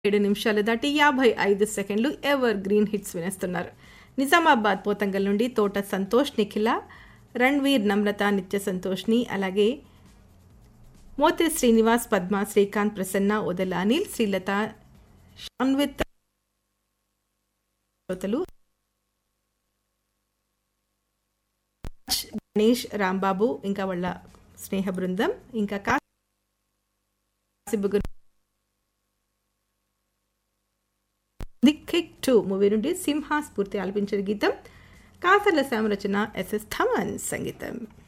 ఏడు నిమిషాలు దాటి యాభై ఐదు సెకండ్లు ఎవర్ గ్రీన్ హిట్స్ వినేస్తున్నారు నిజామాబాద్ పోతంగల్ నుండి తోట సంతోష్ నిఖిల రణ్వీర్ నమ్రత నిత్య సంతోష్ని అలాగే మోతే శ్రీనివాస్ పద్మ శ్రీకాంత్ ప్రసన్న ఉదల అనిల్ శ్రీలత షాన్విత్ శ్రోతలు గణేష్ రాంబాబు ఇంకా వాళ్ళ స్నేహ బృందం ఇంకా Kasibugga the Kick two movie నుండి సింహ స్ఫూర్తి ఆలపించిన గీతం కాసర్ల శ్యామరచన ఎస్ఎస్ థమన్ సంగీతం